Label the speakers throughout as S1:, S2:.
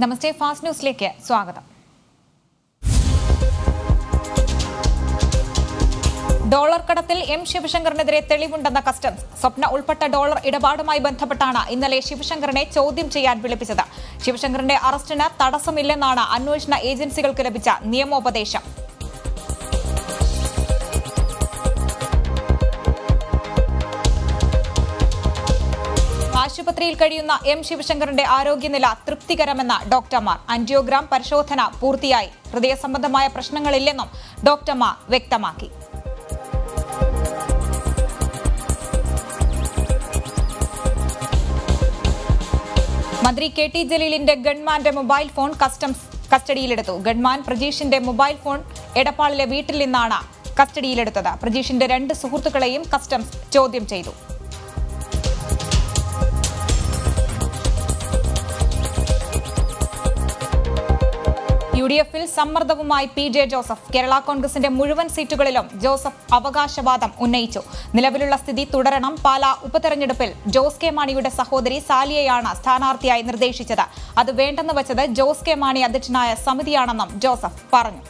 S1: നമസ്തേ fast ന്യൂസിലേക്ക് സ്വാഗതം dollar കടത്തിൽ എം ശിവശങ്കറിനെതിരെ തെളിവുണ്ടെന്ന കസ്റ്റംസ് സ്വപ്ന ഉൾപ്പെട്ട ഡോളർ ഇടപാടുമായി ബന്ധപ്പെട്ടാണ് ഇന്നലെ ശിവശങ്കറിനെ ചോദ്യം ചെയ്യാൻ വിളിപ്പിച്ചത് ശിവശങ്കറിന്റെ അറസ്റ്റിന് തടസ്സമില്ലെന്നാണ് അന്വേഷണ ഏജൻസികൾക്ക് ലഭിച്ച നിയമോപദേശം ആശുപത്രിയിൽ കഴിയുന്ന എം ശിവശങ്കറിന്റെ ആരോഗ്യനില തൃപ്തികരമെന്ന ഡോക്ടർമാർ ആന്റിയോഗ്രാം പരിശോധന പൂർത്തിയായി ഹൃദയ സംബന്ധമായ പ്രശ്നങ്ങളില്ലെന്നും ഡോക്ടർമാർ വ്യക്തമാക്കി മന്ത്രി കെ ടി ജലീലിന്റെ ഗൺമാന്റെ മൊബൈൽ ഫോൺ കസ്റ്റംസ് കസ്റ്റഡിയിലെടുത്തു ഗൺമാൻ പ്രജീഷിന്റെ മൊബൈൽ ഫോൺ എടപ്പാളിലെ വീട്ടിൽ നിന്നാണ് കസ്റ്റഡിയിലെടുത്തത് പ്രജീഷിന്റെ രണ്ട് സുഹൃത്തുക്കളെയും കസ്റ്റംസ് ചോദ്യം ചെയ്തു യു ഡി എഫിൽ സമ്മർദ്ദവുമായി പി ജെ ജോസഫ് കേരള കോൺഗ്രസിന്റെ മുഴുവൻ സീറ്റുകളിലും ജോസഫ് അവകാശവാദം ഉന്നയിച്ചു നിലവിലുള്ള സ്ഥിതി തുടരണം പാല ഉപതെരഞ്ഞെടുപ്പിൽ ജോസ് കെ മാണിയുടെ സഹോദരി സാലിയയാണ് സ്ഥാനാർത്ഥിയായി നിർദ്ദേശിച്ചത് അത് വേണ്ടെന്ന് വെച്ചത് ജോസ് കെ മാണി അധ്യക്ഷനായ സമിതിയാണെന്നും ജോസഫ് പറഞ്ഞു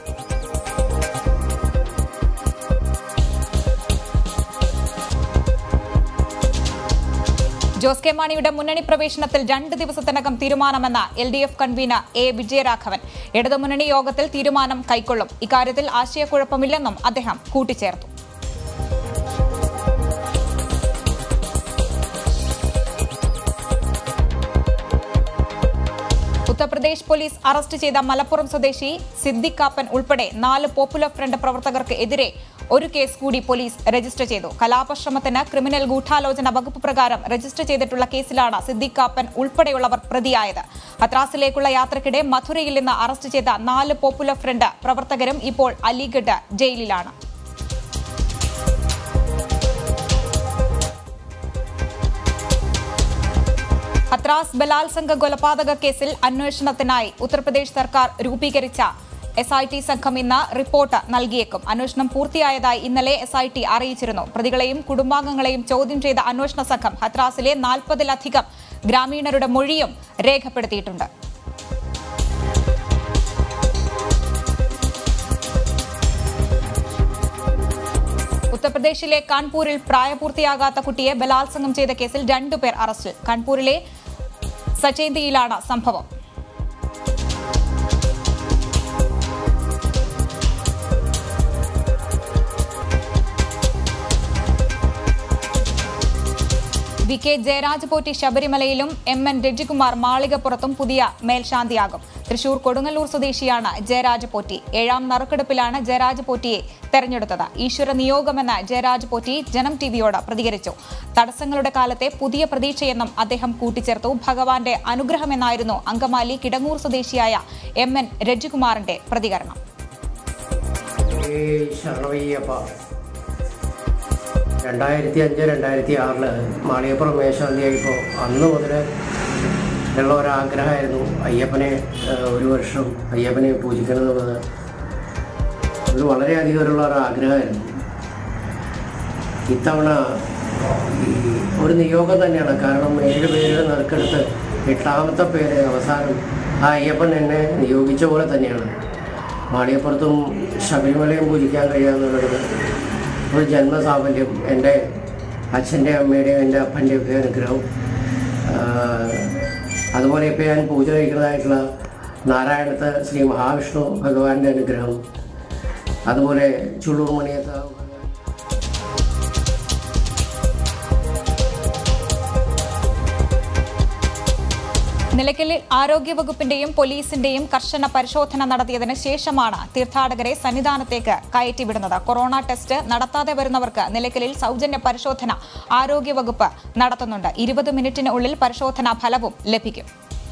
S1: ജോസ് കെ മാണിയുടെ മുന്നണി പ്രവേശനത്തിൽ രണ്ട് ദിവസത്തിനകം തീരുമാനമെന്ന L D F convener A Vijayaraghavan ഇടതുമുന്നണി യോഗത്തിൽ തീരുമാനം കൈക്കൊള്ളും ഇക്കാര്യത്തിൽ ആശയക്കുഴപ്പമില്ലെന്നും അദ്ദേഹം കൂട്ടിച്ചേർത്തു ഉത്തർപ്രദേശ് പോലീസ് അറസ്റ്റ് ചെയ്ത മലപ്പുറം സ്വദേശി സിദ്ദിഖ് കാപ്പൻ ഉൾപ്പെടെ നാല് പോപ്പുലർ ഫ്രണ്ട് പ്രവർത്തകർക്ക് എതിരെ ഒരു കേസ് കൂടി പോലീസ് രജിസ്റ്റർ ചെയ്തു കലാപശ്രമത്തിന് ക്രിമിനൽ ഗൂഢാലോചന വകുപ്പ് പ്രകാരം രജിസ്റ്റർ ചെയ്തിട്ടുള്ള കേസിലാണ് സിദ്ദിഖ് കാപ്പൻ ഉൾപ്പെടെയുള്ളവർ പ്രതിയായത് ഹത്രാസിലേക്കുള്ള യാത്രക്കിടെ മധുരയിൽ നിന്ന് അറസ്റ്റ് ചെയ്ത നാല് പോപ്പുലർ ഫ്രണ്ട് പ്രവർത്തകരും ഇപ്പോൾ അലിഗഡ് ജയിലിലാണ് ഹത്രാസ് ബലാത്സംഗ കൊലപാതക കേസിൽ അന്വേഷണത്തിനായി ഉത്തർപ്രദേശ് സർക്കാർ രൂപീകരിച്ച എസ് ഐ ടി സംഘം ഇന്ന് റിപ്പോർട്ട് നൽകിയേക്കും അന്വേഷണം പൂർത്തിയായതായി ഇന്നലെ എസ് ഐ ടി അറിയിച്ചിരുന്നു പ്രതികളെയും കുടുംബാംഗങ്ങളെയും ചോദ്യം ചെയ്ത അന്വേഷണ സംഘം ഹത്രാസിലെ നാൽപ്പതിലധികം ഗ്രാമീണരുടെ മൊഴിയും രേഖപ്പെടുത്തിയിട്ടുണ്ട് ഉത്തർപ്രദേശിലെ കാൺപൂരിൽ പ്രായപൂർത്തിയാകാത്ത കുട്ടിയെ ബലാത്സംഗം ചെയ്ത കേസിൽ രണ്ടുപേർ അറസ്റ്റിൽ കാൺപൂരിലെ സചേന്തിയിലാണ് സംഭവം വി കെ ജയരാജ് പോറ്റി ശബരിമലയിലും എം എൻ രജികുമാർ മാളികപ്പുറത്തും പുതിയ മേൽശാന്തിയാകും തൃശൂർ കൊടുങ്ങല്ലൂർ സ്വദേശിയാണ് ജയരാജ് പോറ്റി ഏഴാം നറുക്കെടുപ്പിലാണ് ജയരാജ് പോറ്റിയെ തെരഞ്ഞെടുത്തത് ഈശ്വര നിയോഗമെന്ന് ജയരാജ് പോറ്റി ജനം ടിവിയോട് പ്രതികരിച്ചു തടസ്സങ്ങളുടെ കാലത്തെ പുതിയ പ്രതീക്ഷയെന്നും അദ്ദേഹം കൂട്ടിച്ചേർത്തു ഭഗവാന്റെ അനുഗ്രഹമെന്നായിരുന്നു അങ്കമാലി കിടങ്ങൂർ സ്വദേശിയായ എം എൻ രജികുമാറിന്റെ പ്രതികരണം
S2: ശരണവയ്യപ്പ രണ്ടായിരത്തി അഞ്ച് രണ്ടായിരത്തി ആറില് മാളികപ്പുറം മേശാന്തിയായപ്പോൾ അന്ന് മുതൽ ഉള്ള ഒരാഗ്രഹമായിരുന്നു അയ്യപ്പനെ ഏഹ്, ഒരു വർഷം അയ്യപ്പനെ പൂജിക്കണമെന്നത് ഒരു വളരെയധികം ഉള്ള ഒരു ആഗ്രഹമായിരുന്നു ഇത്തവണ ഈ ഒരു നിയോഗം തന്നെയാണ് കാരണം ഏഴ് പേരുടെ നറുക്കെടുത്ത് എട്ടാമത്തെ പേര് അവസാനം ആ അയ്യപ്പൻ എന്നെ നിയോഗിച്ച പോലെ തന്നെയാണ് മാളികപ്പുറത്തും ശബരിമലയും പൂജിക്കാൻ കഴിയാന്നുള്ളത് ഒരു ജന്മസാഫല്യം എൻ്റെ അച്ഛൻ്റെ അമ്മയുടെയും എൻ്റെ അപ്പൻ്റെയും ഒക്കെ അനുഗ്രഹം ആഹ് അതുപോലെ ഇപ്പോൾ ഞാൻ പൂജ കഴിക്കുന്നതായിട്ടുള്ള നാരായണത്ത് ശ്രീ മഹാവിഷ്ണു ഭഗവാന്റെ അനുഗ്രഹം അതുപോലെ ചുള്ളൂർ മണിയത്ത്
S1: നിലയ്ക്കലിൽ ആരോഗ്യവകുപ്പിന്റെയും പോലീസിന്റെയും കർശന പരിശോധന നടത്തിയതിന് ശേഷമാണ് തീർത്ഥാടകരെ സന്നിധാനത്തേക്ക് കയറ്റിവിടുന്നത് കൊറോണ ടെസ്റ്റ് നടത്താതെ വരുന്നവർക്ക് നിലയ്ക്കലിൽ സൗജന്യ പരിശോധന ആരോഗ്യവകുപ്പ് നടത്തുന്നുണ്ട് ഇരുപത് മിനിറ്റിനുള്ളിൽ പരിശോധനാ ഫലവും ലഭിക്കും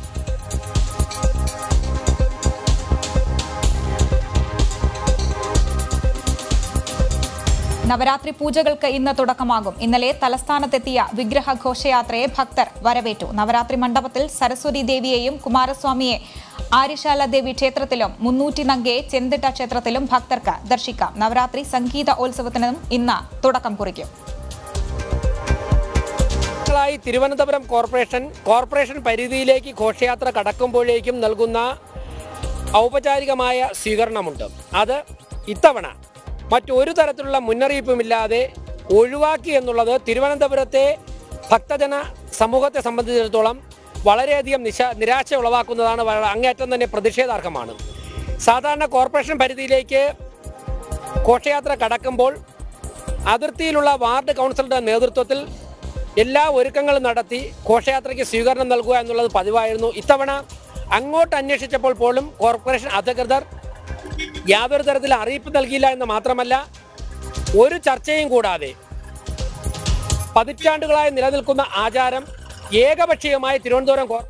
S1: നവരാത്രി പൂജകൾക്ക് ഇന്ന് തുടക്കമാകും ഇന്നലെ തലസ്ഥാനത്തെത്തിയ വിഗ്രഹ ഘോഷയാത്രയെ ഭക്തർ വരവേറ്റു നവരാത്രി മണ്ഡപത്തിൽ സരസ്വതി ദേവിയെയും കുമാരസ്വാമിയെ ആര്യശാല ദേവി ക്ഷേത്രത്തിലും മുന്നൂറ്റി നങ്കയെ ചെന്തിട്ട ക്ഷേത്രത്തിലും ഭക്തർക്ക് ദർശിക്കാം നവരാത്രി സംഗീത ഉത്സവത്തിനും ഇന്ന് തുടക്കം കുറിക്കും
S3: വർഷങ്ങളായി തിരുവനന്തപുരം കോർപ്പറേഷൻ കോർപ്പറേഷൻ പരിധിയിലേക്ക് ഘോഷയാത്ര കടക്കുമ്പോഴേക്കും നൽകുന്ന ഔപചാരികമായ സ്വീകരണമുണ്ട് അത് ഇത്തവണ മറ്റൊരു തരത്തിലുള്ള മുന്നറിയിപ്പുമില്ലാതെ ഒഴിവാക്കി എന്നുള്ളത് തിരുവനന്തപുരത്തെ ഭക്തജന സമൂഹത്തെ സംബന്ധിച്ചിടത്തോളം വളരെയധികം നിശ നിരാശ ഉളവാക്കുന്നതാണ് വള- അങ്ങേയറ്റം തന്നെ പ്രതിഷേധാർഹമാണ് സാധാരണ കോർപ്പറേഷൻ പരിധിയിലേക്ക് ഘോഷയാത്ര കടക്കുമ്പോൾ അതിർത്തിയിലുള്ള വാർഡ് കൗൺസിലറുടെ നേതൃത്വത്തിൽ എല്ലാ ഒരുക്കങ്ങളും നടത്തി ഘോഷയാത്രയ്ക്ക് സ്വീകരണം നൽകുക എന്നുള്ളത് പതിവായിരുന്നു ഇത്തവണ അങ്ങോട്ട് അന്വേഷിച്ചപ്പോൾ പോലും കോർപ്പറേഷൻ അധികൃതർ യാതൊരു തരത്തിലും അറിയിപ്പ് നൽകിയില്ല എന്ന് മാത്രമല്ല ഒരു ചർച്ചയും കൂടാതെ പതിറ്റാണ്ടുകളായി നിലനിൽക്കുന്ന ആചാരം ഏകപക്ഷീയമായി തിരുവനന്തപുരം കോർ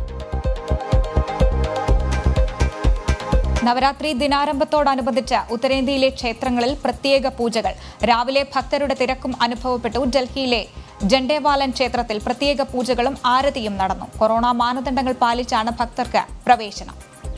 S1: നവരാത്രി ദിനാരംഭത്തോടനുബന്ധിച്ച് ഉത്തരേന്ത്യയിലെ ക്ഷേത്രങ്ങളിൽ പ്രത്യേക പൂജകൾ രാവിലെ ഭക്തരുടെ തിരക്കും അനുഭവപ്പെട്ടു ഡൽഹിയിലെ ജണ്ടേവാലൻ ക്ഷേത്രത്തിൽ പ്രത്യേക പൂജകളും ആരതിയും നടന്നു കൊറോണ മാനദണ്ഡങ്ങൾ പാലിച്ചാണ് ഭക്തർക്ക് പ്രവേശനം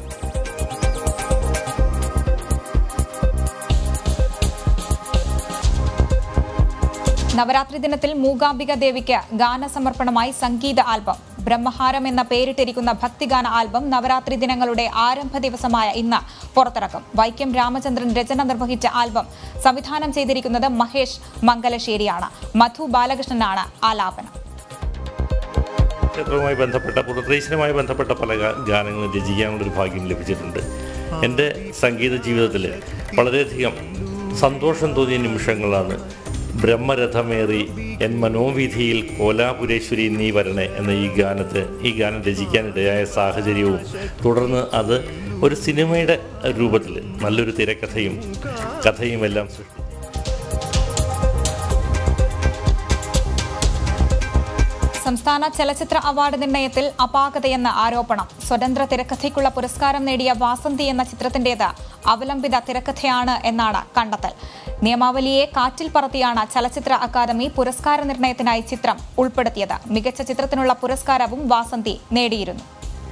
S1: നവരാത്രി ദിനത്തിൽ മൂകാംബിക ദേവിക്ക് ഗാനസമർപ്പണമായി സംഗീത ആൽബം ബ്രഹ്മഹാരം എന്ന പേരിട്ടിരിക്കുന്ന ഭക്തിഗാന ആൽബം നവരാത്രി ദിനങ്ങളുടെ ആരംഭ ദിവസമായ ഇന്ന് പുറത്തിറക്കും വൈക്കം രാമചന്ദ്രൻ രചന നിർവഹിച്ച ആൽബം സംവിധാനം ചെയ്തിരിക്കുന്നത് മഹേഷ് മംഗലശ്ശേരിയാണ് മധു ബാലകൃഷ്ണനാണ് ആലാപനം
S4: ക്ഷേത്രവുമായി ബന്ധപ്പെട്ട പുറത്രേശ്വരവുമായി ബന്ധപ്പെട്ട പല ഗാ- ഗാനങ്ങളും രചിക്കാനുള്ളൊരു ഭാഗ്യം ലഭിച്ചിട്ടുണ്ട് എൻ്റെ സംഗീത ജീവിതത്തിൽ വളരെയധികം സന്തോഷം തോന്നിയ നിമിഷങ്ങളാണ് ബ്രഹ്മരഥമേറി എൻ മനോവിധിയിൽ കോലാപുരേശ്വരി നീ വരണേ എന്ന ഈ ഗാനത്തെ ഈ ഗാനം രചിക്കാനിടയായ സാഹചര്യവും തുടർന്ന് അത് ഒരു സിനിമയുടെ രൂപത്തിൽ നല്ലൊരു തിരക്കഥയും കഥയുമെല്ലാം സൃഷ്ടിച്ചു
S1: സംസ്ഥാന ചലച്ചിത്ര അവാർഡ് നിർണയത്തിൽ അപാകതയെന്ന ആരോപണം സ്വതന്ത്ര തിരക്കഥയ്ക്കുള്ള പുരസ്കാരം നേടിയ വാസന്തി എന്ന ചിത്രത്തിന്റേത് അവലംബിത തിരക്കഥയാണ് എന്നാണ് കണ്ടെത്തൽ നിയമാവലിയെ കാറ്റിൽ പറത്തിയാണ് ചലച്ചിത്ര അക്കാദമി പുരസ്കാര നിർണയത്തിനായി ചിത്രം ഉൾപ്പെടുത്തിയത് മികച്ച ചിത്രത്തിനുള്ള പുരസ്കാരവും വാസന്തി നേടിയിരുന്നു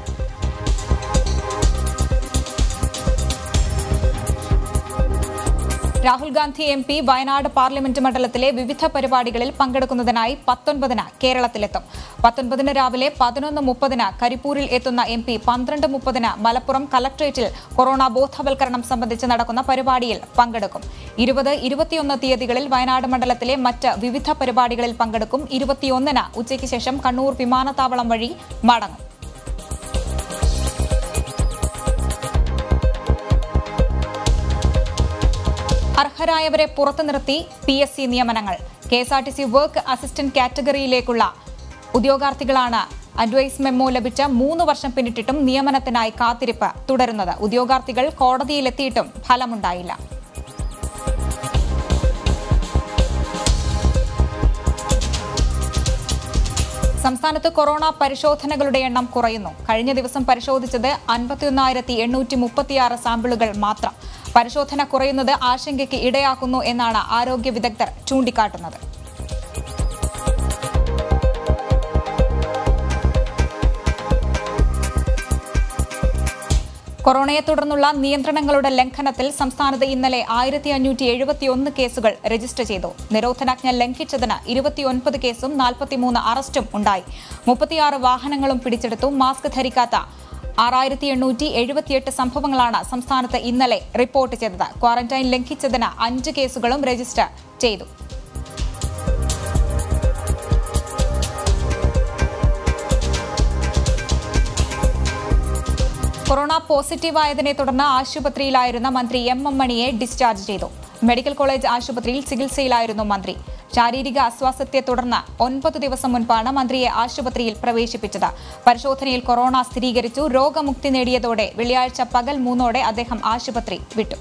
S1: Rahul Gandhi M P Wayanad parliament മണ്ഡലത്തിലെ വിവിധ പരിപാടികളിൽ പങ്കെടുക്കുന്നതിനായി പത്തൊൻപതിന് കേരളത്തിലെത്തും പത്തൊൻപതിന് രാവിലെ പതിനൊന്ന് മുപ്പതിന് കരിപ്പൂരിൽ എത്തുന്ന എം പി പന്ത്രണ്ട് മുപ്പതിന് മലപ്പുറം കലക്ട്രേറ്റിൽ കൊറോണ ബോധവൽക്കരണം സംബന്ധിച്ച് നടക്കുന്ന പരിപാടിയിൽ പങ്കെടുക്കും ഇരുപത് ഇരുപത്തിയൊന്ന് തീയതികളിൽ വയനാട് മണ്ഡലത്തിലെ മറ്റ് വിവിധ പരിപാടികളിൽ പങ്കെടുക്കും ഇരുപത്തിയൊന്നിന് ഉച്ചയ്ക്ക് ശേഷം കണ്ണൂർ വിമാനത്താവളം വഴി മടങ്ങും അർഹരായവരെ പുറത്തു നിർത്തി പി എസ് സി നിയമനങ്ങൾ K S R T C work assistant കാറ്റഗറിയിലേക്കുള്ള ഉദ്യോഗാർത്ഥികളാണ് അഡ്വൈസ് മെമ്മോ ലഭിച്ച മൂന്ന് വർഷം പിന്നിട്ടിട്ടും നിയമനത്തിനായി കാത്തിരിപ്പ് തുടരുന്നത് ഉദ്യോഗാർത്ഥികൾ കോടതിയിലെത്തിയിട്ടും ഫലമുണ്ടായില്ല സംസ്ഥാനത്ത് കൊറോണ പരിശോധനകളുടെ എണ്ണം കുറയുന്നു കഴിഞ്ഞ ദിവസം പരിശോധിച്ചത് അൻപത്തിയൊന്നായിരത്തി എണ്ണൂറ്റി മുപ്പത്തിയാറ് സാമ്പിളുകൾ മാത്രം പരിശോധന കുറയുന്നത് ആശങ്കയ്ക്ക് ഇടയാക്കുന്നു എന്നാണ് ആരോഗ്യ വിദഗ്ധർ ചൂണ്ടിക്കാട്ടുന്നത് കൊറോണയെ തുടർന്നുള്ള നിയന്ത്രണങ്ങളുടെ ലംഘനത്തിൽ സംസ്ഥാനത്ത് ഇന്നലെ ആയിരത്തി അഞ്ഞൂറ്റി എഴുപത്തിയൊന്ന് കേസുകൾ രജിസ്റ്റർ ചെയ്തു നിരോധനാജ്ഞ ലംഘിച്ചതിന് ഇരുപത്തിയൊൻപത് കേസും നാൽപ്പത്തിമൂന്ന് അറസ്റ്റും ഉണ്ടായി മുപ്പത്തിയാറ് വാഹനങ്ങളും പിടിച്ചെടുത്തു മാസ്ക് ധരിക്കാത്ത ആറായിരത്തി എണ്ണൂറ്റി എഴുപത്തിയെട്ട് സംഭവങ്ങളാണ് സംസ്ഥാനത്ത് ഇന്നലെ റിപ്പോർട്ട് ചെയ്തത് ക്വാറന്റൈൻ ലംഘിച്ചതിന് അഞ്ച് കേസുകളും രജിസ്റ്റർ ചെയ്തു കൊറോണ പോസിറ്റീവായതിനെ തുടർന്ന് ആശുപത്രിയിലായിരുന്ന മന്ത്രി എം എം മണിയെ ഡിസ്ചാർജ് ചെയ്തു മെഡിക്കൽ കോളേജ് ആശുപത്രിയിൽ ചികിത്സയിലായിരുന്നു മന്ത്രി ശാരീരിക അസ്വാസ്ഥ്യത്തെ തുടർന്ന് ഒൻപത് ദിവസം മുൻപാണ് മന്ത്രിയെ ആശുപത്രിയിൽ പ്രവേശിപ്പിച്ചത് പരിശോധനയിൽ കൊറോണ സ്ഥിരീകരിച്ചു രോഗമുക്തി നേടിയതോടെ വെള്ളിയാഴ്ച പകൽ മൂന്നോടെ അദ്ദേഹം ആശുപത്രി വിട്ടു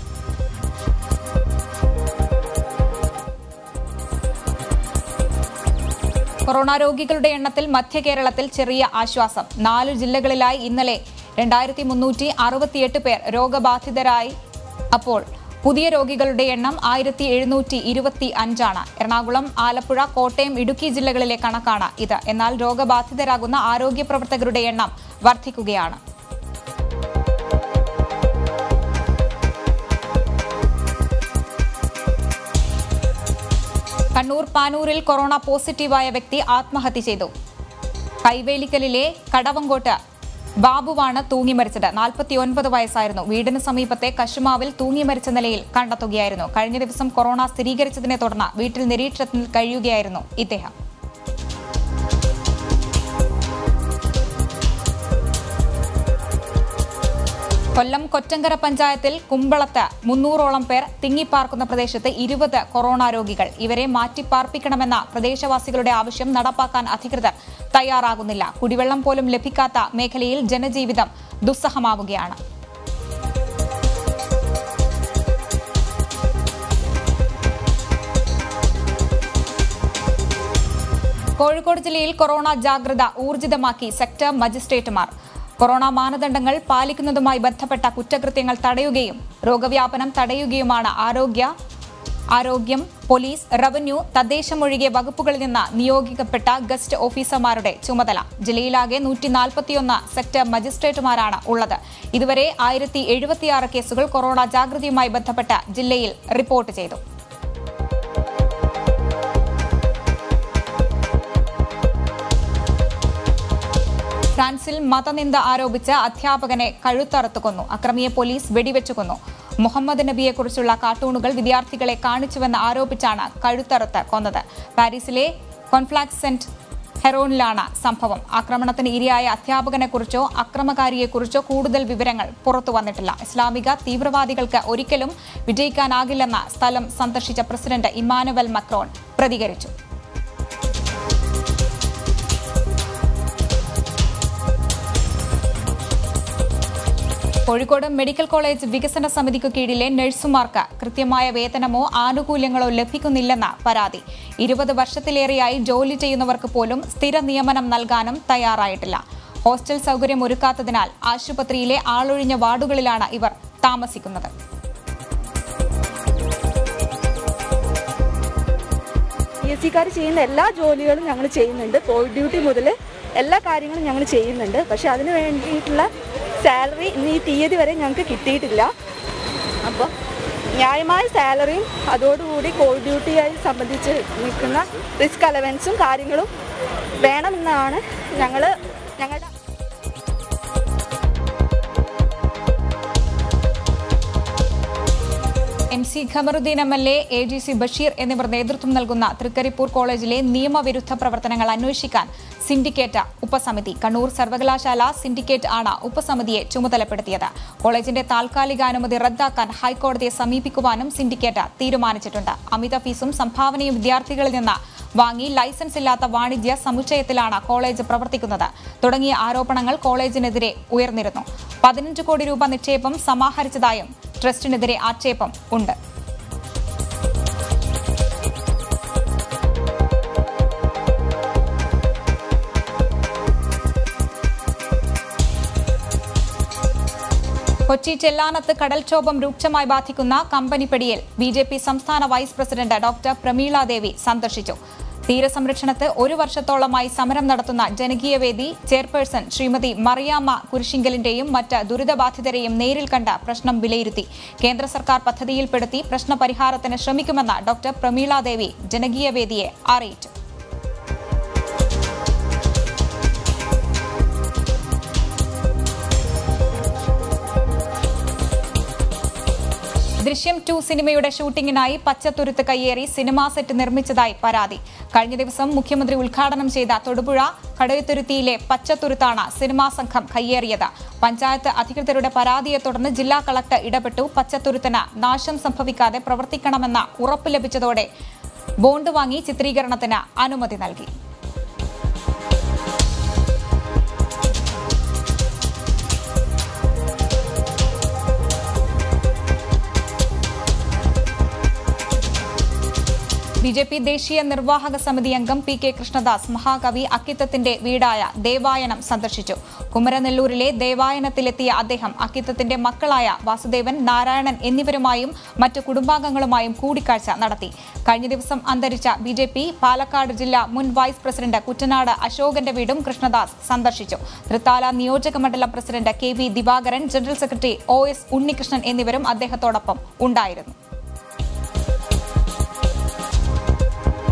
S1: കൊറോണ രോഗികളുടെ എണ്ണത്തിൽ മധ്യ കേരളത്തിൽ ചെറിയ ആശ്വാസം നാല് ജില്ലകളിലായി ഇന്നലെ രണ്ടായിരത്തി മുന്നൂറ്റി അറുപത്തിയെട്ട് പേർ രോഗബാധിതരായി അപ്പോൾ പുതിയ രോഗികളുടെ എണ്ണം ആയിരത്തി എഴുന്നൂറ്റി ഇരുപത്തി അഞ്ചാണ് എറണാകുളം ആലപ്പുഴ കോട്ടയം ഇടുക്കി ജില്ലകളിലെ കണക്കാണ് ഇത് എന്നാൽ രോഗബാധിതരാകുന്ന ആരോഗ്യ പ്രവർത്തകരുടെ എണ്ണം വർദ്ധിക്കുകയാണ് കണ്ണൂർ പാനൂരിൽ കൊറോണ പോസിറ്റീവായ വ്യക്തി ആത്മഹത്യ ചെയ്തു കൈവേലിക്കലിലെ കടവങ്കോട്ട് ബാബുവാണ് തൂങ്ങി മരിച്ചത് നാൽപ്പത്തിയൊൻപത് വയസ്സായിരുന്നു വീടിന് സമീപത്തെ കശുമാവിൽ തൂങ്ങി മരിച്ച നിലയിൽ കണ്ടെത്തുകയായിരുന്നു കഴിഞ്ഞ ദിവസം കൊറോണ സ്ഥിരീകരിച്ചതിനെ തുടർന്ന് വീട്ടിൽ നിരീക്ഷണത്തിൽ കഴിയുകയായിരുന്നു ഇദ്ദേഹം കൊല്ലം കൊറ്റങ്കര പഞ്ചായത്തിൽ കുമ്പളത്ത് മുന്നൂറോളം പേർ തിങ്ങിപ്പാർക്കുന്ന പ്രദേശത്ത് ഇരുപത് കൊറോണ രോഗികൾ ഇവരെ മാറ്റിപ്പാർപ്പിക്കണമെന്ന പ്രദേശവാസികളുടെ ആവശ്യം നടപ്പാക്കാൻ അധികൃതർ തയ്യാറാകുന്നില്ല കുടിവെള്ളം പോലും ലഭിക്കാത്ത മേഖലയിൽ ജനജീവിതം ദുസ്സഹമാവുകയാണ് കോഴിക്കോട് ജില്ലയിൽ കൊറോണ ജാഗ്രത ഊർജിതമാക്കി സെക്ടർ മജിസ്ട്രേറ്റുമാർ കൊറോണ മാനദണ്ഡങ്ങൾ പാലിക്കുന്നതുമായി ബന്ധപ്പെട്ട കുറ്റകൃത്യങ്ങൾ തടയുകയും രോഗവ്യാപനം തടയുകയുമാണ് ആരോഗ്യ ആരോഗ്യം പോലീസ് റവന്യൂ തദ്ദേശമൊഴികെ വകുപ്പുകളിൽ നിന്ന് നിയോഗിക്കപ്പെട്ട ഗസ്റ്റ് ഓഫീസർമാരുടെ ചുമതല ജില്ലയിലാകെ നൂറ്റി നാൽപ്പത്തിയൊന്ന് സെക്ടർ മജിസ്ട്രേറ്റുമാരാണ് ഉള്ളത് ഇതുവരെ ആയിരത്തി എഴുപത്തിയാറ് കേസുകൾ കൊറോണ ജാഗ്രതയുമായി ബന്ധപ്പെട്ട ജില്ലയിൽ റിപ്പോർട്ട് ചെയ്തു ഫ്രാൻസിൽ മതനിന്ദ ആരോപിച്ച് അധ്യാപകനെ കഴുത്തറുത്തു കൊന്നു അക്രമിയെ പോലീസ് വെടിവെച്ചു കൊന്നു മുഹമ്മദ് നബിയെക്കുറിച്ചുള്ള കാർട്ടൂണുകൾ വിദ്യാർത്ഥികളെ കാണിച്ചുവെന്ന് ആരോപിച്ചാണ് കഴുത്തറുത്ത് കൊന്നത് പാരീസിലെ കോൺഫ്ലാക്സെന്റ് ഹെറോണിലാണ് സംഭവം ആക്രമണത്തിന് ഇരയായ അധ്യാപകനെക്കുറിച്ചോ അക്രമകാരിയെക്കുറിച്ചോ കൂടുതൽ വിവരങ്ങൾ പുറത്തു വന്നിട്ടില്ല ഇസ്ലാമിക തീവ്രവാദികൾക്ക് ഒരിക്കലും വിജയിക്കാനാകില്ലെന്ന് സ്ഥലം സന്ദർശിച്ച പ്രസിഡന്റ് ഇമാനുവൽ മക്രോൺ പ്രതികരിച്ചു കോഴിക്കോട് മെഡിക്കൽ കോളേജ് വികസന സമിതിക്കു കീഴിലെ നഴ്സുമാർക്ക് കൃത്യമായ വേതനമോ ആനുകൂല്യങ്ങളോ ലഭിക്കുന്നില്ലെന്ന പരാതി ഇരുപത് വർഷത്തിലേറെയായി ജോലി ചെയ്യുന്നവർക്ക് പോലും സ്ഥിര നിയമനം നൽകാനും തയ്യാറായിട്ടില്ല ഹോസ്റ്റൽ സൗകര്യം ഒരുക്കാത്തതിനാൽ ആശുപത്രിയിലെ ആളൊഴിഞ്ഞ വാർഡുകളിലാണ് ഇവർ താമസിക്കുന്നത്
S5: പി എസ് സിക്കാർ ചെയ്യുന്ന എല്ലാ ജോലികളും ഞങ്ങൾ ചെയ്യുന്നുണ്ട് കോവിഡ് ഡ്യൂട്ടി മുതൽ എല്ലാ കാര്യങ്ങളും ഞങ്ങൾ ചെയ്യുന്നുണ്ട് പക്ഷെ അതിന് വേണ്ടിയിട്ടുള്ള സാലറി ഇന്ന് ഈ തീയതി വരെ ഞങ്ങൾക്ക് കിട്ടിയിട്ടില്ല അപ്പോൾ ന്യായമായ സാലറിയും അതോടുകൂടി കോവിഡ് ഡ്യൂട്ടിയായി സംബന്ധിച്ച് നിൽക്കുന്ന റിസ്ക് അലവൻസും കാര്യങ്ങളും വേണമെന്നാണ് ഞങ്ങൾ ഞങ്ങളുടെ
S1: M C Kamaruddin M L A A G C Basheer എന്നിവർ നേതൃത്വം നൽകുന്ന തൃക്കരിപ്പൂർ കോളേജിലെ നിയമവിരുദ്ധ പ്രവർത്തനങ്ങൾ അന്വേഷിക്കാൻ സിൻഡിക്കേറ്റ് ഉപസമിതി കണ്ണൂർ സർവകലാശാല സിൻഡിക്കേറ്റ് ആണ് ഉപസമിതിയെ ചുമതലപ്പെടുത്തിയത് കോളേജിന്റെ താൽക്കാലിക അനുമതി റദ്ദാക്കാൻ ഹൈക്കോടതിയെ സമീപിക്കുവാനും സിൻഡിക്കേറ്റ് തീരുമാനിച്ചിട്ടുണ്ട് അമിത ഫീസും സംഭാവനയും വിദ്യാർത്ഥികളിൽ നിന്ന് വാങ്ങി ലൈസൻസ് ഇല്ലാത്ത വാണിജ്യ സമുച്ചയത്തിലാണ് കോളേജ് പ്രവർത്തിക്കുന്നത് തുടങ്ങിയ ആരോപണങ്ങൾ കോളേജിനെതിരെ ഉയർന്നിരുന്നു പതിനഞ്ച് കോടി രൂപ നിക്ഷേപം സമാഹരിച്ചതായും ട്രസ്റ്റിനെതിരെ ആക്ഷേപം ഉണ്ട് കൊച്ചി ചെല്ലാനത്ത് കടൽക്ഷോഭം രൂക്ഷമായി ബാധിക്കുന്ന കമ്പനിപ്പടിയിൽ ബി ജെ പി സംസ്ഥാന vice president doctor Prameela Devi സന്ദർശിച്ചു തീരസംരക്ഷണത്ത് ഒരു വർഷത്തോളമായി സമരം നടത്തുന്ന ജനകീയ വേദി ചെയർപേഴ്സൺ ശ്രീമതി മറിയാമ്മ കുരിശിങ്കലിന്റെയും മറ്റ് ദുരിതബാധിതരെയും നേരിൽ കണ്ട് പ്രശ്നം വിലയിരുത്തി കേന്ദ്ര സർക്കാർ പദ്ധതിയിൽപ്പെടുത്തി പ്രശ്നപരിഹാരത്തിന് ശ്രമിക്കുമെന്ന് ഡോക്ടർ പ്രമീള ദേവി ജനകീയ വേദിയെ അറിയിച്ചു ദൃശ്യം ടു സിനിമയുടെ ഷൂട്ടിങ്ങിനായി പച്ചത്തുരുത്ത് കയ്യേറി സിനിമാ സെറ്റ് നിർമ്മിച്ചതായി പരാതി കഴിഞ്ഞ ദിവസം മുഖ്യമന്ത്രി ഉദ്ഘാടനം ചെയ്ത തൊടുപുഴ കടയത്തുരുത്തിയിലെ പച്ചത്തുരുത്താണ് സിനിമാ സംഘം കയ്യേറിയത് പഞ്ചായത്ത് അധികൃതരുടെ പരാതിയെ തുടർന്ന് ജില്ലാ കളക്ടർ ഇടപെട്ടു പച്ചത്തുരുത്തിന് നാശം സംഭവിക്കാതെ പ്രവർത്തിക്കണമെന്ന ഉറപ്പ് ലഭിച്ചതോടെ ബോണ്ട് വാങ്ങി ചിത്രീകരണത്തിന് അനുമതി നൽകി ബി ജെ പി ദേശീയ നിർവാഹക സമിതി അംഗം പി കെ കൃഷ്ണദാസ് മഹാകവി അക്കിത്തത്തിന്റെ വീടായ ദേവായനം സന്ദർശിച്ചു കുമരനെല്ലൂരിലെ ദേവായനത്തിലെത്തിയ അദ്ദേഹം അക്കിത്തത്തിന്റെ മക്കളായ വാസുദേവൻ നാരായണൻ എന്നിവരുമായും മറ്റു കുടുംബാംഗങ്ങളുമായും കൂടിക്കാഴ്ച നടത്തി കഴിഞ്ഞ ദിവസം അന്തരിച്ച ബി ജെ പി പാലക്കാട് ജില്ലാ മുൻ വൈസ് പ്രസിഡന്റ് കുട്ടനാട് അശോകന്റെ വീടും കൃഷ്ണദാസ് സന്ദർശിച്ചു തൃത്താല നിയോജക മണ്ഡലം president K V Divakaran general secretary O S Unnikrishnan എന്നിവരും അദ്ദേഹത്തോടൊപ്പം ഉണ്ടായിരുന്നു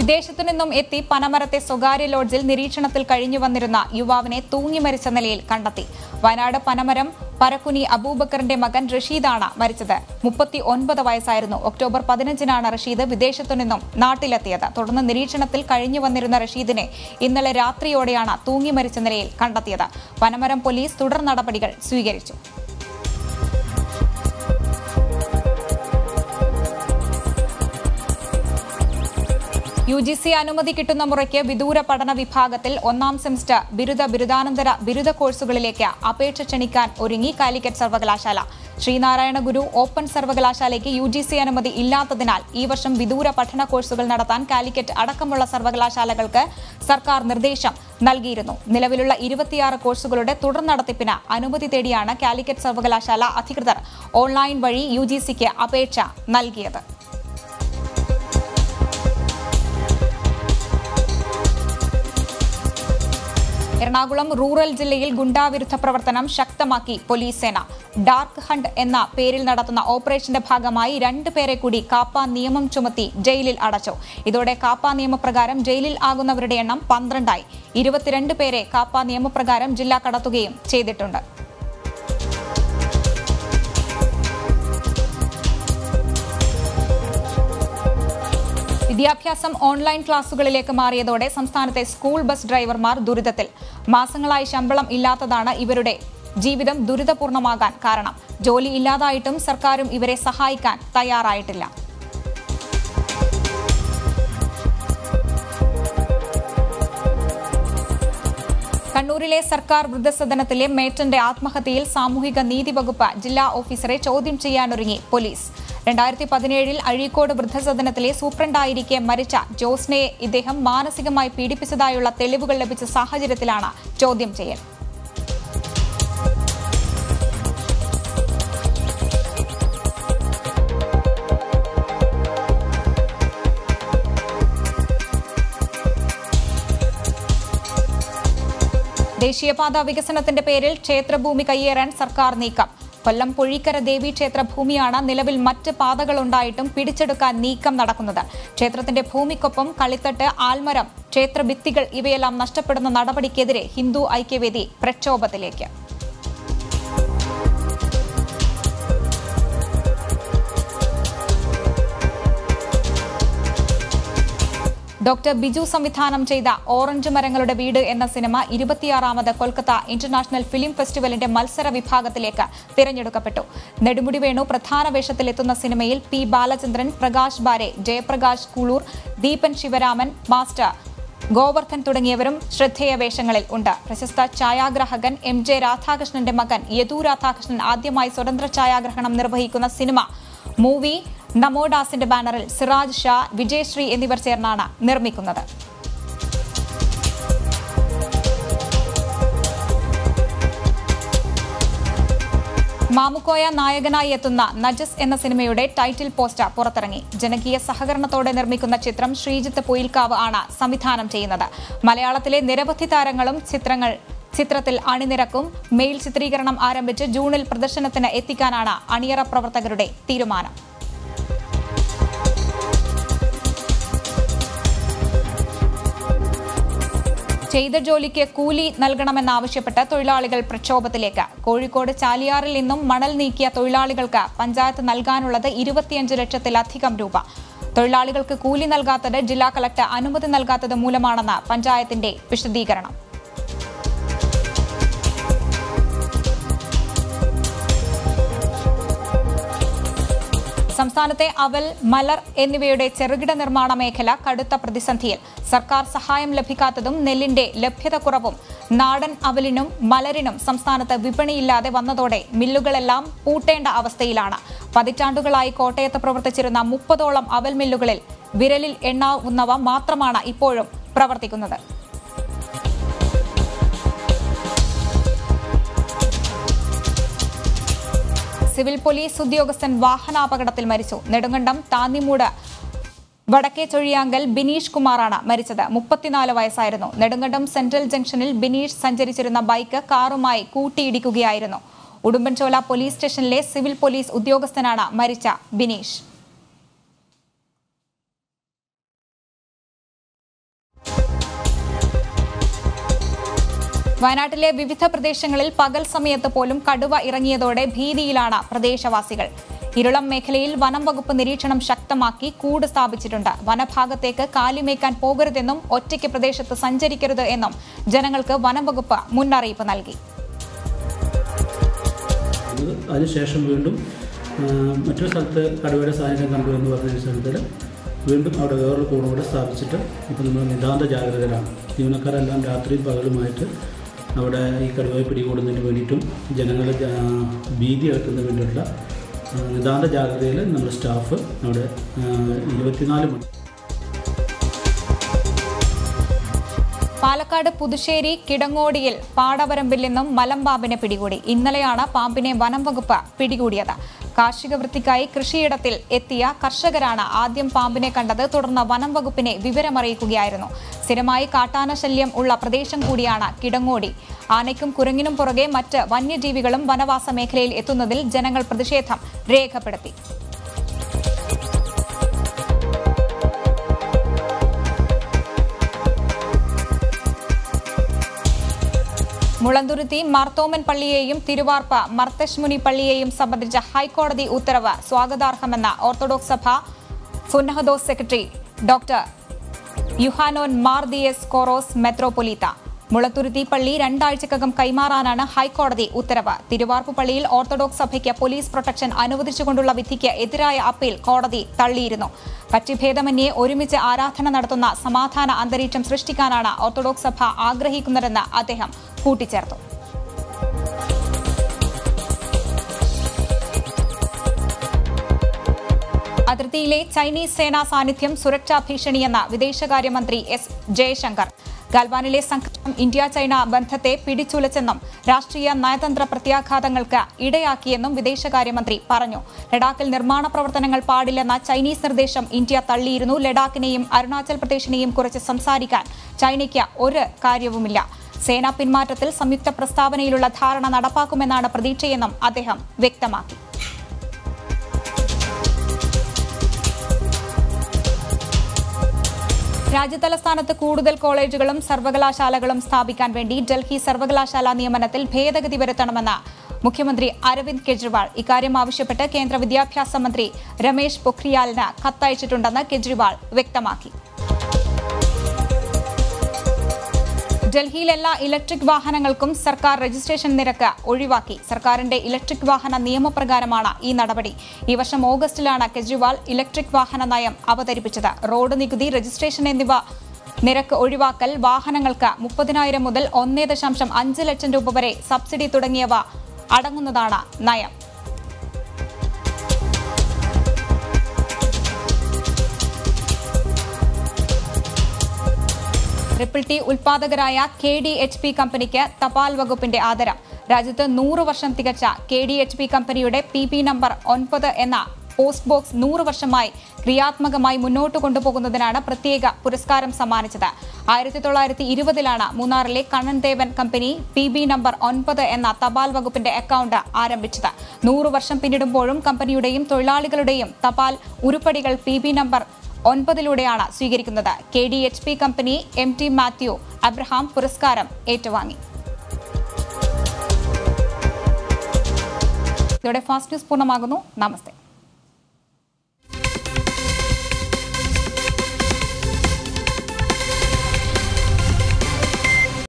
S1: വിദേശത്തു നിന്നും എത്തി പനമരത്തെ സ്വകാര്യ ലോഡ്ജിൽ നിരീക്ഷണത്തിൽ കഴിഞ്ഞു വന്നിരുന്ന യുവാവിനെ തൂങ്ങി മരിച്ച നിലയിൽ കണ്ടെത്തി വയനാട് പനമരം പരക്കുനി അബൂബക്കറിന്റെ മകൻ റഷീദാണ് മരിച്ചത് മുപ്പത്തി ഒൻപത് വയസ്സായിരുന്നു ഒക്ടോബർ പതിനഞ്ചിനാണ് റഷീദ് വിദേശത്തു നിന്നും നാട്ടിലെത്തിയത് തുടർന്ന് നിരീക്ഷണത്തിൽ കഴിഞ്ഞു വന്നിരുന്ന റഷീദിനെ ഇന്നലെ രാത്രിയോടെയാണ് തൂങ്ങി മരിച്ച നിലയിൽ കണ്ടെത്തിയത് പനമരം പോലീസ് തുടർ നടപടികൾ സ്വീകരിച്ചു യു ജി സി അനുമതി കിട്ടുന്ന മുറയ്ക്ക് വിദൂര പഠന വിഭാഗത്തിൽ ഒന്നാം സെമസ്റ്റർ ബിരുദ ബിരുദാനന്തര ബിരുദ കോഴ്സുകളിലേക്ക് അപേക്ഷ ക്ഷണിക്കാൻ ഒരുങ്ങി കാലിക്കറ്റ് സർവകലാശാല ശ്രീനാരായണ ഗുരു ഓപ്പൺ സർവകലാശാലയ്ക്ക് യു ജി സി അനുമതി ഇല്ലാത്തതിനാൽ ഈ വർഷം വിദൂര പഠന കോഴ്സുകൾ നടത്താൻ കാലിക്കറ്റ് അടക്കമുള്ള സർവകലാശാലകൾക്ക് സർക്കാർ നിർദ്ദേശം നൽകിയിരുന്നു നിലവിലുള്ള ഇരുപത്തിയാറ് കോഴ്സുകളുടെ തുടർ നടത്തിപ്പിന് അനുമതി തേടിയാണ് കാലിക്കറ്റ് സർവകലാശാല അധികൃതർ ഓൺലൈൻ വഴി യു ജി സിക്ക് അപേക്ഷ നൽകിയത് എറണാകുളം റൂറൽ ജില്ലയിൽ ഗുണ്ടാവിരുദ്ധ പ്രവർത്തനം ശക്തമാക്കി പോലീസ് സേന ഡാർക്ക് ഹണ്ട് എന്ന പേരിൽ നടത്തുന്ന ഓപ്പറേഷന്റെ ഭാഗമായി രണ്ട് പേരെ കൂടി കാപ്പ നിയമം ചുമത്തി ജയിലിൽ അടച്ചു ഇതോടെ കാപ്പ നിയമപ്രകാരം ജയിലിൽ ആകുന്നവരുടെ എണ്ണം പന്ത്രണ്ടായി ഇരുപത്തിരണ്ട് പേരെ കാപ്പ നിയമപ്രകാരം ജില്ല കടത്തുകയും ചെയ്തിട്ടുണ്ട് വിദ്യാഭ്യാസം ഓൺലൈൻ ക്ലാസുകളിലേക്ക് മാറിയതോടെ സംസ്ഥാനത്തെ സ്കൂൾ ബസ് ഡ്രൈവർമാർ ദുരിതത്തിൽ മാസങ്ങളായി ശമ്പളം ഇല്ലാത്തതാണ് ഇവരുടെ ജീവിതം ദുരിതപൂർണമാകാൻ കാരണം ജോലി ഇല്ലാതായിട്ടും സർക്കാരും ഇവരെ സഹായിക്കാൻ തയ്യാറായിട്ടില്ല കണ്ണൂരിലെ സർക്കാർ വൃദ്ധസദനത്തിലെ മേറ്റന്റെ ആത്മഹത്യയിൽ സാമൂഹിക നീതി വകുപ്പ് ജില്ലാ ഓഫീസറെ ചോദ്യം ചെയ്യാനൊരുങ്ങി പോലീസ് രണ്ടായിരത്തി പതിനേഴിൽ അഴീക്കോട് വൃദ്ധസദനത്തിലെ സൂപ്രണ്ടായിരിക്കെ മരിച്ച ജോസ്നയെ ഇദ്ദേഹം മാനസികമായി പീഡിപ്പിച്ചതായുള്ള തെളിവുകൾ ലഭിച്ച സാഹചര്യത്തിലാണ് ചോദ്യം ചെയ്യൽ ദേശീയപാത വികസനത്തിന്റെ പേരിൽ ക്ഷേത്രഭൂമി കയ്യേറാൻ സർക്കാർ നീക്കം കൊല്ലം പൊഴിക്കര ദേവി ക്ഷേത്ര ഭൂമിയാണ് നിലവിൽ മറ്റ് പാതകളുണ്ടായിട്ടും പിടിച്ചെടുക്കാൻ നീക്കം നടക്കുന്നത് ക്ഷേത്രത്തിന്റെ ഭൂമിക്കൊപ്പം കളിത്തട്ട് ആൽമരം ക്ഷേത്രഭിത്തികൾ ഇവയെല്ലാം നഷ്ടപ്പെടുന്ന നടപടിക്കെതിരെ ഹിന്ദു ഐക്യവേദി പ്രക്ഷോഭത്തിലേക്ക് ഡോക്ടർ ബിജു സംവിധാനം ചെയ്ത ഓറഞ്ച് മരങ്ങളുടെ വീട് എന്ന സിനിമ ഇരുപത്തിയാറാമത് കൊൽക്കത്ത ഇന്റർനാഷണൽ ഫിലിം ഫെസ്റ്റിവലിന്റെ മത്സര വിഭാഗത്തിലേക്ക് തിരഞ്ഞെടുക്കപ്പെട്ടു നെടുമുടി വേണു പ്രധാന വേഷത്തിലെത്തുന്ന സിനിമയിൽ പി ബാലചന്ദ്രൻ പ്രകാശ് ബാരെ ജയപ്രകാശ് കൂളൂർ ദീപൻ ശിവരാമൻ മാസ്റ്റർ ഗോവർദ്ധൻ തുടങ്ങിയവരും ശ്രദ്ധേയ വേഷങ്ങളിൽ ഉണ്ട് പ്രശസ്ത ഛായാഗ്രാഹകൻ എം ജെ രാധാകൃഷ്ണന്റെ മകൻ യദു രാധാകൃഷ്ണൻ ആദ്യമായി സ്വതന്ത്ര ഛായാഗ്രഹണം നിർവഹിക്കുന്ന സിനിമ മൂവി നമോഡാസിന്റെ ബാനറിൽ സിറാജ് ഷാ വിജയശ്രീ എന്നിവർ ചേർന്നാണ് നിർമ്മിക്കുന്നത് മാമുക്കോയ നായകനായി എത്തുന്ന നജസ് എന്ന സിനിമയുടെ ടൈറ്റിൽ പോസ്റ്റർ പുറത്തിറങ്ങി ജനകീയ സഹകരണത്തോടെ നിർമ്മിക്കുന്ന ചിത്രം ശ്രീജിത്ത് പൊയിൽക്കാവ് ആണ് സംവിധാനം ചെയ്യുന്നത് മലയാളത്തിലെ നിരവധി താരങ്ങളും ചിത്രങ്ങൾ ചിത്രത്തിൽ അണിനിരക്കും മെയിൽ ചിത്രീകരണം ആരംഭിച്ച് ജൂണിൽ പ്രദർശനത്തിന് എത്തിക്കാനാണ് അണിയറ പ്രവർത്തകരുടെ തീരുമാനം ചെയ്ത ജോലിക്ക് കൂലി നൽകണമെന്നാവശ്യപ്പെട്ട് തൊഴിലാളികൾ പ്രക്ഷോഭത്തിലേക്ക് കോഴിക്കോട് ചാലിയാറിൽ നിന്നും മണൽ നീക്കിയ തൊഴിലാളികൾക്ക് പഞ്ചായത്ത് നൽകാനുള്ളത് ഇരുപത്തിയഞ്ച് ലക്ഷത്തിലധികം രൂപ തൊഴിലാളികൾക്ക് കൂലി നൽകാത്തത് ജില്ലാ കളക്ടർ അനുമതി നൽകാത്തത് മൂലമാണെന്ന് പഞ്ചായത്തിന്റെ വിശദീകരണം സംസ്ഥാനത്തെ അവൽ മലർ എന്നിവയുടെ ചെറുകിട നിർമ്മാണ മേഖല കടുത്ത പ്രതിസന്ധിയിൽ സർക്കാർ സഹായം ലഭിക്കാത്തതും നെല്ലിന്റെ ലഭ്യത കുറവും നാടൻ അവലിനും മലരിനും സംസ്ഥാനത്ത് വിപണിയില്ലാതെ വന്നതോടെ മില്ലുകളെല്ലാം പൂട്ടേണ്ട അവസ്ഥയിലാണ് പതിറ്റാണ്ടുകളായി കോട്ടയത്ത് പ്രവർത്തിച്ചിരുന്ന മുപ്പതോളം അവൽ മില്ലുകളിൽ വിരലിൽ എണ്ണാവുന്നവ മാത്രമാണ് ഇപ്പോഴും പ്രവർത്തിക്കുന്നത് സിവിൽ പോലീസ് ഉദ്യോഗസ്ഥൻ വാഹനാപകടത്തിൽ മരിച്ചു നെടുങ്കണ്ടം താന്നിമൂട് വടക്കേ ചൊഴിയാങ്കൽ ബിനീഷ് കുമാറാണ് മരിച്ചത് മുപ്പത്തിനാല് വയസ്സായിരുന്നു നെടുങ്കണ്ടം സെൻട്രൽ ജംഗ്ഷനിൽ ബിനീഷ് സഞ്ചരിച്ചിരുന്ന ബൈക്ക് കാറുമായി കൂട്ടിയിടിക്കുകയായിരുന്നു ഉടുമ്പൻചോല പോലീസ് സ്റ്റേഷനിലെ സിവിൽ പോലീസ് ഉദ്യോഗസ്ഥനാണ് മരിച്ച ബിനീഷ് വയനാട്ടിലെ വിവിധ പ്രദേശങ്ങളിൽ പകൽ സമയത്ത് പോലും കടുവ ഇറങ്ങിയതോടെ ഭീതിയിലാണ് പ്രദേശവാസികൾ ഇരുളം മേഖലയിൽ വനം വകുപ്പ് നിരീക്ഷണം ശക്തമാക്കി കൂട് സ്ഥാപിച്ചിട്ടുണ്ട് വനഭാഗത്തേക്ക് കാലിമേക്കാൻ പോകരുതെന്നും ഒറ്റയ്ക്ക് പ്രദേശത്ത് സഞ്ചരിക്കരുത് എന്നും ജനങ്ങൾക്ക് വനം വകുപ്പ് മുന്നറിയിപ്പ് നൽകി
S6: അത് അതിനുശേഷം വീണ്ടും ആ, മറ്റൊരു സ്ഥലത്ത് കടുവയുടെ സാന്നിധ്യം കണ്ടു എന്ന് പറഞ്ഞ അടിസ്ഥാനത്തിൽ വീണ്ടും അവിടെ വേറൊരു കൂടും കൂടെ സ്ഥാപിച്ചിട്ട് ഇപ്പോൾ നമ്മൾ നിതാന്ത ജാഗ്രതയിലാണ് ജീവനക്കാരെല്ലാം രാത്രിയും പകലുമായിട്ട് അവിടെ ഈ കടുവയെ പിടികൂടുന്നതിന് വേണ്ടിയിട്ടും ജനങ്ങളെ ജാ- ഭീതി ഇറക്കുന്നതിന് വേണ്ടിയിട്ടുള്ള ആ, നിതാന്ത ജാഗ്രതയിൽ നമ്മുടെ സ്റ്റാഫ് അവിടെ ആ, ഇരുപത്തിനാല് മണി
S1: പാലക്കാട് പുതുശ്ശേരി കിടങ്ങോടിയിൽ പാടവരമ്പിൽ നിന്നും മലമ്പാമ്പിനെ പിടികൂടി ഇന്നലെയാണ് പാമ്പിനെ വനം വകുപ്പ് പിടികൂടിയത് കാർഷിക വൃത്തിക്കായി കൃഷിയിടത്തിൽ എത്തിയ കർഷകരാണ് ആദ്യം പാമ്പിനെ കണ്ടത് തുടർന്ന് വനം വകുപ്പിനെ വിവരമറിയിക്കുകയായിരുന്നു സ്ഥിരമായി കാട്ടാന ശല്യം ഉള്ള പ്രദേശം കൂടിയാണ് കിടങ്ങോടി ആനയ്ക്കും കുരങ്ങിനും പുറകെ മറ്റ് വന്യജീവികളും വനവാസ മേഖലയിൽ എത്തുന്നതിൽ ജനങ്ങൾ പ്രതിഷേധം രേഖപ്പെടുത്തി മുളന്തുരുത്തി മാർത്തോമൻ പള്ളിയെയും തിരുവാർപ്പ മർത്തശ്മുനി പള്ളിയെയും സംബന്ധിച്ച ഹൈക്കോടതി ഉത്തരവ് സ്വാഗതാർഹമെന്ന ഓർത്തഡോക്സ് സഭ സുന്നഹദോസ് secretary doctor Yuhanon Mar Dioscoros മെത്രോപൊലീത്ത മുളത്തുരുത്തി പള്ളി രണ്ടാഴ്ചക്കകം കൈമാറാനാണ് ഹൈക്കോടതി ഉത്തരവ് തിരുവാർപ്പ് പള്ളിയിൽ ഓർത്തഡോക്സ് സഭയ്ക്ക് പോലീസ് പ്രൊട്ടക്ഷൻ അനുവദിച്ചുകൊണ്ടുള്ള വിധിക്ക് എതിരായ അപ്പീൽ കോടതി തള്ളിയിരുന്നു കക്ഷിഭേദമന്യേ ഒരുമിച്ച് ആരാധന നടത്തുന്ന സമാധാന അന്തരീക്ഷം സൃഷ്ടിക്കാനാണ് ഓർത്തഡോക്സ് സഭ ആഗ്രഹിക്കുന്നതെന്ന് അദ്ദേഹം കൂട്ടിച്ചേർത്തു അതിർത്തിയിലെ ചൈനീസ് സേനാ സാന്നിധ്യം സുരക്ഷാ ഭീഷണിയെന്ന വിദേശകാര്യമന്ത്രി എസ് ജയശങ്കർ ഗൽവാനിലെ സംഘർഷം ഇന്ത്യ ചൈന ബന്ധത്തെ പിടിച്ചുലച്ചെന്നും രാഷ്ട്രീയ നയതന്ത്ര പ്രത്യാഘാതങ്ങൾക്ക് ഇടയാക്കിയെന്നും വിദേശകാര്യമന്ത്രി പറഞ്ഞു ലഡാക്കിൽ നിർമ്മാണ പ്രവർത്തനങ്ങൾ പാടില്ലെന്ന ചൈനീസ് നിർദ്ദേശം ഇന്ത്യ തള്ളിയിരുന്നു ലഡാക്കിനെയും അരുണാചൽ പ്രദേശിനെയും കുറിച്ച് സംസാരിക്കാൻ ചൈനയ്ക്ക് ഒരു കാര്യവുമില്ല സേനാ പിന്മാറ്റത്തിൽ സംയുക്ത പ്രസ്താവനയിലുള്ള ധാരണ നടപ്പാക്കുമെന്നാണ് പ്രതീക്ഷയെന്നും അദ്ദേഹം വ്യക്തമാക്കി രാജ്യതലസ്ഥാനത്ത് കൂടുതൽ കോളേജുകളും സർവകലാശാലകളും സ്ഥാപിക്കാൻ വേണ്ടി ഡൽഹി സർവകലാശാല നിയമനത്തിൽ ഭേദഗതി വരുത്തണമെന്ന് മുഖ്യമന്ത്രി അരവിന്ദ് കെജ്രിവാൾ ഇക്കാര്യം ആവശ്യപ്പെട്ട് കേന്ദ്ര വിദ്യാഭ്യാസ മന്ത്രി രമേശ് പൊഖ്രിയാലിന് കത്തയച്ചിട്ടുണ്ടെന്ന് കെജ്രിവാൾ വ്യക്തമാക്കി ഡൽഹിയിൽ എല്ലാ ഇലക്ട്രിക് വാഹനങ്ങൾക്കും സർക്കാർ രജിസ്ട്രേഷൻ നിരക്ക് ഒഴിവാക്കി സർക്കാരിന്റെ ഇലക്ട്രിക് വാഹന നിയമപ്രകാരമാണ് ഈ നടപടി ഈ വർഷം ഓഗസ്റ്റിലാണ് കെജ്രിവാൾ ഇലക്ട്രിക് വാഹന നയം അവതരിപ്പിച്ചത് റോഡ് നികുതി രജിസ്ട്രേഷൻ എന്നിവ നിരക്ക് ഒഴിവാക്കൽ വാഹനങ്ങൾക്ക് മുപ്പതിനായിരം മുതൽ ഒന്നേ ദശാംശം അഞ്ച് ലക്ഷം രൂപ വരെ സബ്സിഡി തുടങ്ങിയവ അടങ്ങുന്നതാണ് നയം ട്രിപ്പിൾ ടി ഉൽപാദകരായ കെ ഡി എച്ച് പി കമ്പനിക്ക് തപാൽ വകുപ്പിന്റെ ആദരം രാജ്യത്ത് നൂറ് വർഷം തികച്ച കെ ഡി എച്ച് പി കമ്പനിയുടെ പി പി നമ്പർ ഒൻപത് എന്ന പോസ്റ്റ് ബോക്സ് നൂറ് വർഷമായി ക്രിയാത്മകമായി മുന്നോട്ട് കൊണ്ടുപോകുന്നതിനാണ് പ്രത്യേക പുരസ്കാരം സമ്മാനിച്ചത് ആയിരത്തി തൊള്ളായിരത്തി ഇരുപതിലാണ് മൂന്നാറിലെ Kannan Devan company P B number ഒൻപത് എന്ന തപാൽ വകുപ്പിന്റെ അക്കൗണ്ട് ആരംഭിച്ചത് നൂറ് വർഷം പിന്നിടുമ്പോഴും കമ്പനിയുടെയും തൊഴിലാളികളുടെയും തപാൽ ഉരുപ്പടികൾ പി ബി നമ്പർ ഒൻപതിലൂടെയാണ് സ്വീകരിക്കുന്നത് K D H P company M T Mathew Abraham പുരസ്കാരം ഏറ്റുവാങ്ങി ഇതോടെ ഫാസ്റ്റ് ന്യൂസ് പൂർണ്ണമാകുന്നു നമസ്തേ